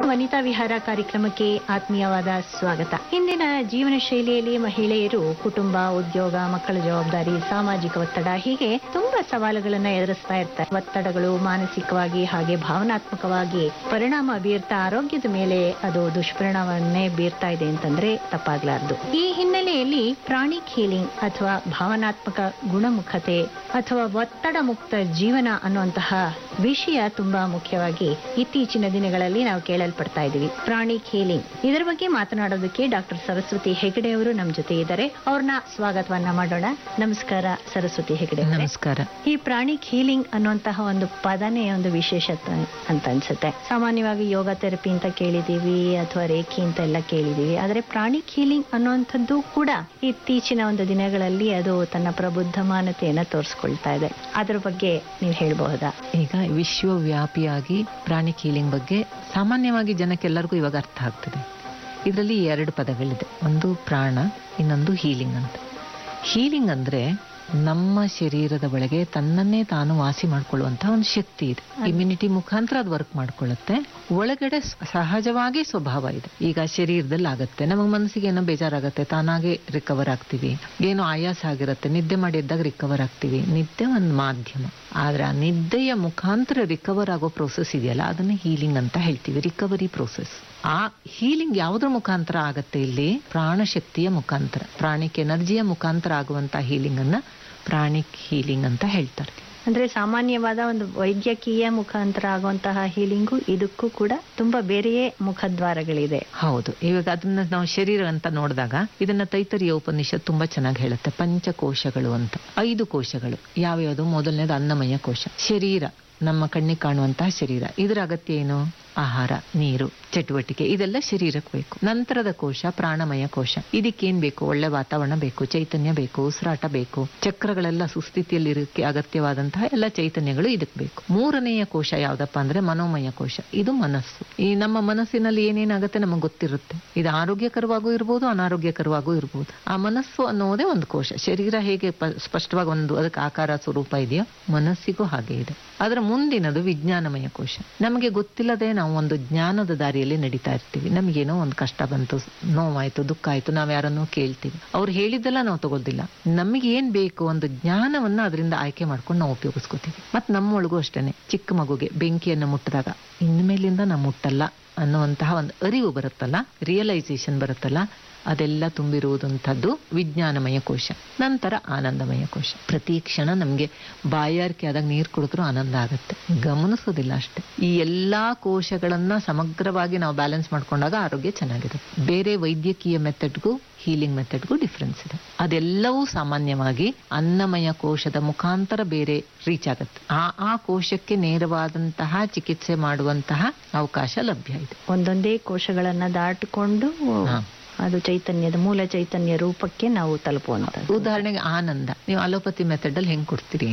ವನಿತಾ ವಿಹಾರ ಕಾರ್ಯಕ್ರಮಕ್ಕೆ ಆತ್ಮೀಯವಾದ ಸ್ವಾಗತ ಇಂದಿನ ಜೀವನ ಶೈಲಿಯಲ್ಲಿ ಮಹಿಳೆಯರು ಕುಟುಂಬ ಉದ್ಯೋಗ ಮಕ್ಕಳ ಜವಾಬ್ದಾರಿ ಸಾಮಾಜಿಕ ಒತ್ತಡ ಹೀಗೆ ತುಂಬಾ ಸವಾಲುಗಳನ್ನ ಎದುರಿಸ್ತಾ ಇರ್ತಾರೆ ಒತ್ತಡಗಳು ಮಾನಸಿಕವಾಗಿ ಹಾಗೆ ಭಾವನಾತ್ಮಕವಾಗಿ ಪರಿಣಾಮ ಬೀರ್ತಾ ಆರೋಗ್ಯದ ಮೇಲೆ ಅದು ದುಷ್ಪರಿಣಾಮವನ್ನೇ ಬೀರ್ತಾ ಇದೆ ಅಂತಂದ್ರೆ ತಪ್ಪಾಗ್ಲಾರ್ದು ಈ ಹಿನ್ನೆಲೆಯಲ್ಲಿ ಪ್ರಾಣಿಕ್ ಹೀಲಿಂಗ್ ಅಥವಾ ಭಾವನಾತ್ಮಕ ಗುಣಮುಖತೆ ಅಥವಾ ಒತ್ತಡ ಮುಕ್ತ ಜೀವನ ಅನ್ನುವಂತಹ ವಿಷಯ ತುಂಬಾ ಮುಖ್ಯವಾಗಿ ಇತ್ತೀಚಿನ ದಿನಗಳಲ್ಲಿ ನಾವು ಕೇಳಲ್ಪಡ್ತಾ ಇದ್ದೀವಿ ಪ್ರಾಣಿಕ್ ಹೀಲಿಂಗ್ ಇದರ ಬಗ್ಗೆ ಮಾತನಾಡೋದಕ್ಕೆ ಡಾಕ್ಟರ್ ಸರಸ್ವತಿ ಹೆಗಡೆ ಅವರು ನಮ್ಮ ಜೊತೆ ಇದ್ದಾರೆ ಅವ್ರನ್ನ ಸ್ವಾಗತವನ್ನ ಮಾಡೋಣ ನಮಸ್ಕಾರ ಸರಸ್ವತಿ ಹೆಗಡೆ ಅವರೇ. ನಮಸ್ಕಾರ ಈ ಪ್ರಾಣಿಕ್ ಹೀಲಿಂಗ್ ಅನ್ನುವಂತಹ ಒಂದು ಪದನೇ ಒಂದು ವಿಶೇಷತೆ ಅಂತ ಅನ್ಸುತ್ತೆ ಸಾಮಾನ್ಯವಾಗಿ ಯೋಗ ಥೆರಪಿ ಅಂತ ಕೇಳಿದೀವಿ ಅಥವಾ ರೇಖಿ ಅಂತ ಎಲ್ಲ ಕೇಳಿದೀವಿ ಆದ್ರೆ ಪ್ರಾಣಿಕ್ ಹೀಲಿಂಗ್ ಅನ್ನುವಂಥದ್ದು ಕೂಡ ಇತ್ತೀಚಿನ ಒಂದು ದಿನಗಳಲ್ಲಿ ಅದು ತನ್ನ ಪ್ರಬುದ್ಧಮಾನತೆಯನ್ನ ತೋರಿಸ್ಕೊಳ್ತಾ ಇದೆ ಅದ್ರ ಬಗ್ಗೆ ನೀವು ಹೇಳ್ಬಹುದಾ ಈಗ ವಿಶ್ವವ್ಯಾಪಿಯಾಗಿ ಪ್ರಾಣಿ ಹೀಲಿಂಗ್ ಬಗ್ಗೆ ಸಾಮಾನ್ಯವಾಗಿ ಜನಕ್ಕೆಲ್ಲರಿಗೂ ಇವಾಗ ಅರ್ಥ ಆಗ್ತದೆ ಇದರಲ್ಲಿ ಎರಡು ಪದಗಳಿದೆ ಒಂದು ಪ್ರಾಣ ಇನ್ನೊಂದು ಹೀಲಿಂಗ್ ಅಂತ ಹೀಲಿಂಗ್ ಅಂದ್ರೆ ನಮ್ಮ ಶರೀರದ ಒಳಗೆ ತನ್ನನ್ನೇ ತಾನು ವಾಸಿ ಮಾಡ್ಕೊಳ್ಳುವಂತಹ ಒಂದು ಶಕ್ತಿ ಇದೆ ಇಮ್ಯುನಿಟಿ ಮುಖಾಂತರ ಅದು ವರ್ಕ್ ಮಾಡ್ಕೊಳ್ಳುತ್ತೆ ಒಳಗಡೆ ಸ- ಸಹಜವಾಗಿ ಸ್ವಭಾವ ಇದೆ ಈಗ ಶರೀರದಲ್ಲಿ ಆಗತ್ತೆ ನಮಗೆ ಮನಸ್ಸಿಗೆ ಏನೋ ಬೇಜಾರಾಗತ್ತೆ ತಾನಾಗೆ ರಿಕವರ್ ಆಗ್ತೀವಿ ಏನೋ ಆಯಾಸ ಆಗಿರುತ್ತೆ ನಿದ್ದೆ ಮಾಡಿ ಎದ್ದಾಗ ರಿಕವರ್ ಆಗ್ತೀವಿ ನಿದ್ದೆ ಒಂದು ಮಾಧ್ಯಮ ಆದ್ರೆ ಆ ನಿದ್ದೆಯ ಮುಖಾಂತರ ರಿಕವರ್ ಆಗೋ ಪ್ರೋಸೆಸ್ ಇದೆಯಲ್ಲ ಅದನ್ನ ಹೀಲಿಂಗ್ ಅಂತ ಹೇಳ್ತೀವಿ ರಿಕವರಿ ಪ್ರೋಸೆಸ್ ಆ ಹೀಲಿಂಗ್ ಯಾವುದ್ರ ಮುಖಾಂತರ ಆಗತ್ತೆ ಇಲ್ಲಿ ಪ್ರಾಣಶಕ್ತಿಯ ಮುಖಾಂತರ ಪ್ರಾಣಿಕ್ ಎನರ್ಜಿಯ ಮುಖಾಂತರ ಆಗುವಂತ ಹೀಲಿಂಗ್ ಅನ್ನ ಪ್ರಾಣಿಕ್ ಹೀಲಿಂಗ್ ಅಂತ ಹೇಳ್ತಾರೆ ಅಂದ್ರೆ ಸಾಮಾನ್ಯವಾದ ಒಂದು ವೈದ್ಯಕೀಯ ಮುಖಾಂತರ ಆಗುವಂತಹ ಹೀಲಿಂಗು ಇದಕ್ಕೂ ಕೂಡ ತುಂಬಾ ಬೇರೆಯೇ ಮುಖದ್ವಾರಗಳಿದೆ ಹೌದು ಇವಾಗ ಅದನ್ನ ನಾವು ಶರೀರ ಅಂತ ನೋಡಿದಾಗ ಇದನ್ನ ತೈತರಿಯ ಉಪನಿಷತ್ ತುಂಬಾ ಚೆನ್ನಾಗಿ ಹೇಳುತ್ತೆ ಪಂಚಕೋಶಗಳು ಅಂತ ಐದು ಕೋಶಗಳು ಯಾವ್ಯಾವುದು ಮೊದಲನೇದು ಅನ್ನಮಯ ಕೋಶ ಶರೀರ ನಮ್ಮ ಕಣ್ಣಿಗೆ ಕಾಣುವಂತಹ ಶರೀರ ಇದರ ಅಗತ್ಯ ಏನು ಆಹಾರ ನೀರು ಚಟುವಟಿಕೆ ಇದೆಲ್ಲ ಶರೀರಕ್ಕೆ ಬೇಕು ನಂತರದ ಕೋಶ ಪ್ರಾಣಮಯ ಕೋಶ ಇದಕ್ಕೇನ್ ಬೇಕು ಒಳ್ಳೆ ವಾತಾವರಣ ಬೇಕು ಚೈತನ್ಯ ಬೇಕು ಉಸಿರಾಟ ಬೇಕು ಚಕ್ರಗಳೆಲ್ಲ ಸುಸ್ಥಿತಿಯಲ್ಲಿ ಇರಕ್ಕೆ ಅಗತ್ಯವಾದಂತಹ ಎಲ್ಲ ಚೈತನ್ಯಗಳು ಇದಕ್ಕೆ ಬೇಕು ಮೂರನೆಯ ಕೋಶ ಯಾವ್ದಪ್ಪ ಅಂದ್ರೆ ಮನೋಮಯ ಕೋಶ ಇದು ಮನಸ್ಸು ಈ ನಮ್ಮ ಮನಸ್ಸಿನಲ್ಲಿ ಏನೇನಾಗತ್ತೆ ನಮಗೆ ಗೊತ್ತಿರುತ್ತೆ ಇದು ಆರೋಗ್ಯಕರವಾಗೂ ಇರ್ಬೋದು ಅನಾರೋಗ್ಯಕರವಾಗೂ ಇರ್ಬೋದು ಆ ಮನಸ್ಸು ಅನ್ನೋದೇ ಒಂದು ಕೋಶ ಶರೀರ ಹೇಗೆ ಪ- ಸ್ಪಷ್ಟವಾಗಿ ಒಂದು ಅದಕ್ಕೆ ಆಕಾರ ಸ್ವರೂಪ ಇದೆಯೋ ಮನಸ್ಸಿಗೂ ಹಾಗೆ ಇದೆ ಅದರ ಮುಂದಿನದು ವಿಜ್ಞಾನಮಯ ಕೋಶ ನಮಗೆ ಗೊತ್ತಿಲ್ಲದೆ ನಾವು ಒಂದು ಜ್ಞಾನದ ದಾರಿಯಲ್ಲಿ ನಡೀತಾ ಇರ್ತೀವಿ ನಮಗೇನೋ ಒಂದು ಕಷ್ಟ ಬಂತು ನೋವಾಯ್ತು ದುಃಖ ಆಯ್ತು ನಾವ್ ಯಾರನ್ನೋ ಕೇಳ್ತೀವಿ ಅವ್ರು ಹೇಳಿದ್ದೆಲ್ಲ ನಾವು ತಗೊಳ್ದಿಲ್ಲ ನಮಗೆ ಏನ್ ಬೇಕು ಒಂದು ಜ್ಞಾನವನ್ನ ಅದರಿಂದ ಆಯ್ಕೆ ಮಾಡ್ಕೊಂಡು ನಾವು ಉಪಯೋಗಿಸ್ಕೋತೀವಿ ಮತ್ ನಮ್ಮೊಳಗೂ ಅಷ್ಟೇನೆ ಚಿಕ್ಕ ಮಗುಗೆ ಬೆಂಕಿಯನ್ನು ಮುಟ್ಟಿದಾಗ ಇನ್ಮೇಲಿಂದ ನಾವು ಮುಟ್ಟಲ್ಲ ಅನ್ನುವಂತಹ ಒಂದು ಅರಿವು ಬರುತ್ತಲ್ಲ ರಿಯಲೈಸೇಷನ್ ಬರುತ್ತಲ್ಲ ಅದೆಲ್ಲ ತುಂಬಿರುವುದಂಥದ್ದು ವಿಜ್ಞಾನಮಯ ಕೋಶ ನಂತರ ಆನಂದಮಯ ಕೋಶ ಪ್ರತಿ ಕ್ಷಣ ನಮ್ಗೆ ಬಾಯಾರಿಕೆ ಆದಾಗ ನೀರು ಕುಡಿದ್ರೂ ಆನಂದ ಆಗುತ್ತೆ ಗಮನಿಸೋದಿಲ್ಲ ಅಷ್ಟೇ ಈ ಎಲ್ಲಾ ಕೋಶಗಳನ್ನ ಸಮಗ್ರವಾಗಿ ನಾವು ಬ್ಯಾಲೆನ್ಸ್ ಮಾಡ್ಕೊಂಡಾಗ ಆರೋಗ್ಯ ಚೆನ್ನಾಗಿದೆ ಬೇರೆ ವೈದ್ಯಕೀಯ ಮೆಥಡ್ಗೂ ಹೀಲಿಂಗ್ ಮೆಥಡ್ಗೂ ಡಿಫ್ರೆನ್ಸ್ ಇದೆ ಅದೆಲ್ಲವೂ ಸಾಮಾನ್ಯವಾಗಿ ಅನ್ನಮಯ ಕೋಶದ ಮುಖಾಂತರ ಬೇರೆ ರೀಚ್ ಆಗುತ್ತೆ ಆ ಆ ಕೋಶಕ್ಕೆ ನೇರವಾದಂತಹ ಚಿಕಿತ್ಸೆ ಮಾಡುವಂತಹ ಅವಕಾಶ ಲಭ್ಯ ಇದೆ ಒಂದೊಂದೇ ಕೋಶಗಳನ್ನ ದಾಟಿಕೊಂಡು ಹಾ. ಅದು ಚೈತನ್ಯದ ಮೂಲ ಚೈತನ್ಯ ರೂಪಕ್ಕೆ ನಾವು ತಲುಪುವಂಥದ್ದು ಉದಾಹರಣೆಗೆ ಆನಂದ ನೀವು ಅಲೋಪತಿ ಮೆಥಡ್ ಅಲ್ಲಿ ಹೆಂಗ್ ಕೊಡ್ತೀರಿ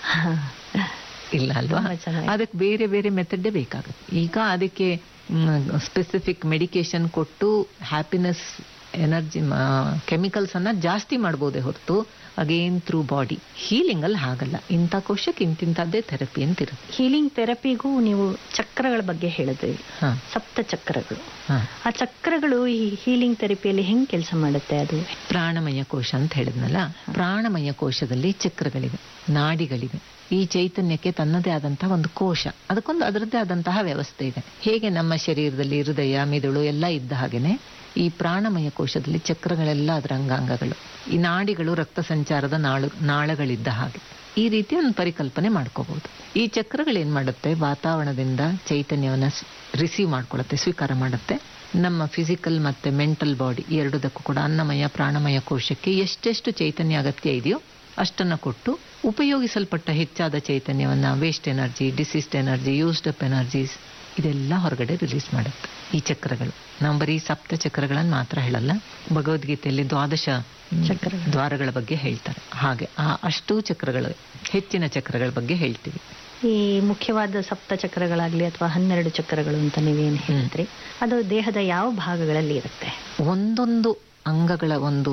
ಇಲ್ಲ ಅಲ್ವಾ ತುಂಬಾ ಚೆನ್ನಾಗಿ. ಅದಕ್ಕೆ ಬೇರೆ ಬೇರೆ ಮೆಥಡ್ ಬೇಕಾಗುತ್ತೆ ಈಗ ಅದಕ್ಕೆ ಸ್ಪೆಸಿಫಿಕ್ ಮೆಡಿಕೇಶನ್ ಕೊಟ್ಟು ಹ್ಯಾಪಿನೆಸ್ ಎನರ್ಜಿ ಕೆಮಿಕಲ್ಸ್ ಅನ್ನ ಜಾಸ್ತಿ ಮಾಡ್ಬೋದೇ ಹೊರತು ಅಗೇನ್ ಥ್ರೂ ಬಾಡಿ ಹೀಲಿಂಗ್ ಅಲ್ಲಿ ಹಾಗಲ್ಲ ಇಂಥ ಕೋಶಕ್ಕೆ ಇಂತಿಂತದ್ದೇ ಥೆರಪಿ ಅಂತ ಇರುತ್ತೆ ಹೀಲಿಂಗ್ ಥೆರಪಿಗೂ ನೀವು ಚಕ್ರಗಳ ಬಗ್ಗೆ ಹೇಳಿದ್ರಿ ಹಾ ಸಪ್ತ ಚಕ್ರಗಳು ಹಾ ಆ ಚಕ್ರಗಳು ಈ ಹೀಲಿಂಗ್ ಥೆರಪಿಯಲ್ಲಿ ಹೆಂಗ್ ಕೆಲಸ ಮಾಡುತ್ತೆ ಅದು ಪ್ರಾಣಮಯ ಕೋಶ ಅಂತ ಹೇಳಿದ್ನಲ್ಲ ಪ್ರಾಣಮಯ ಕೋಶದಲ್ಲಿ ಚಕ್ರಗಳಿವೆ ನಾಡಿಗಳಿವೆ ಈ ಚೈತನ್ಯಕ್ಕೆ ತನ್ನದೇ ಆದಂತಹ ಒಂದು ಕೋಶ ಅದಕ್ಕೊಂದು ಅದರದ್ದೇ ಆದಂತಹ ವ್ಯವಸ್ಥೆ ಇದೆ ಹೇಗೆ ನಮ್ಮ ಶರೀರದಲ್ಲಿ ಹೃದಯ ಮಿದುಳು ಎಲ್ಲ ಇದ್ದ ಹಾಗೇನೆ ಈ ಪ್ರಾಣಮಯ ಕೋಶದಲ್ಲಿ ಚಕ್ರಗಳೆಲ್ಲ ಅದರ ಅಂಗಾಂಗಗಳು ಈ ನಾಡಿಗಳು ರಕ್ತ ಸಂಚಾರದ ನಾಳು ನಾಳಗಳಿದ್ದ ಹಾಗೆ ಈ ರೀತಿ ಒಂದು ಪರಿಕಲ್ಪನೆ ಮಾಡ್ಕೋಬಹುದು ಈ ಚಕ್ರಗಳು ಏನ್ ಮಾಡುತ್ತೆ ವಾತಾವರಣದಿಂದ ಚೈತನ್ಯವನ್ನ ರಿಸೀವ್ ಮಾಡ್ಕೊಳ್ಳುತ್ತೆ ಸ್ವೀಕಾರ ಮಾಡುತ್ತೆ ನಮ್ಮ ಫಿಸಿಕಲ್ ಮತ್ತೆ ಮೆಂಟಲ್ ಬಾಡಿ ಎರಡದಕ್ಕೂ ಕೂಡ ಅನ್ನಮಯ ಪ್ರಾಣಮಯ ಕೋಶಕ್ಕೆ ಎಷ್ಟೆಷ್ಟು ಚೈತನ್ಯ ಅಗತ್ಯ ಇದೆಯೋ ಅಷ್ಟನ್ನ ಕೊಟ್ಟು ಉಪಯೋಗಿಸಲ್ಪಟ್ಟ ಹೆಚ್ಚಾದ ಚೈತನ್ಯವನ್ನ waste energy diseased energy used up energies ಇದೆಲ್ಲ ಹೊರಗಡೆ ರಿಲೀಸ್ ಮಾಡುತ್ತೆ ಈ ಚಕ್ರಗಳು ನಾವು ಬರೀ ಸಪ್ತ ಚಕ್ರಗಳನ್ನ ಮಾತ್ರ ಹೇಳಲ್ಲ ಭಗವದ್ಗೀತೆಯಲ್ಲಿ ದ್ವಾದಶ ಮ್, ಚಕ್ರಗಳು. ದ್ವಾರಗಳ ಬಗ್ಗೆ ಹೇಳ್ತಾರೆ ಹಾಗೆ ಆ ಅಷ್ಟೂ ಚಕ್ರಗಳು ಹೆಚ್ಚಿನ ಚಕ್ರಗಳ ಬಗ್ಗೆ ಹೇಳ್ತೀವಿ ಈ ಮುಖ್ಯವಾದ ಸಪ್ತ ಚಕ್ರಗಳಾಗ್ಲಿ ಅಥವಾ ಹನ್ನೆರಡು ಚಕ್ರಗಳು ಅಂತ ನೀವೇನು ಹೇಳಿದ್ರಿ ಅದು ದೇಹದ ಯಾವ ಭಾಗಗಳಲ್ಲಿ ಇರುತ್ತೆ ಒಂದೊಂದು ಅಂಗಗಳ ಒಂದು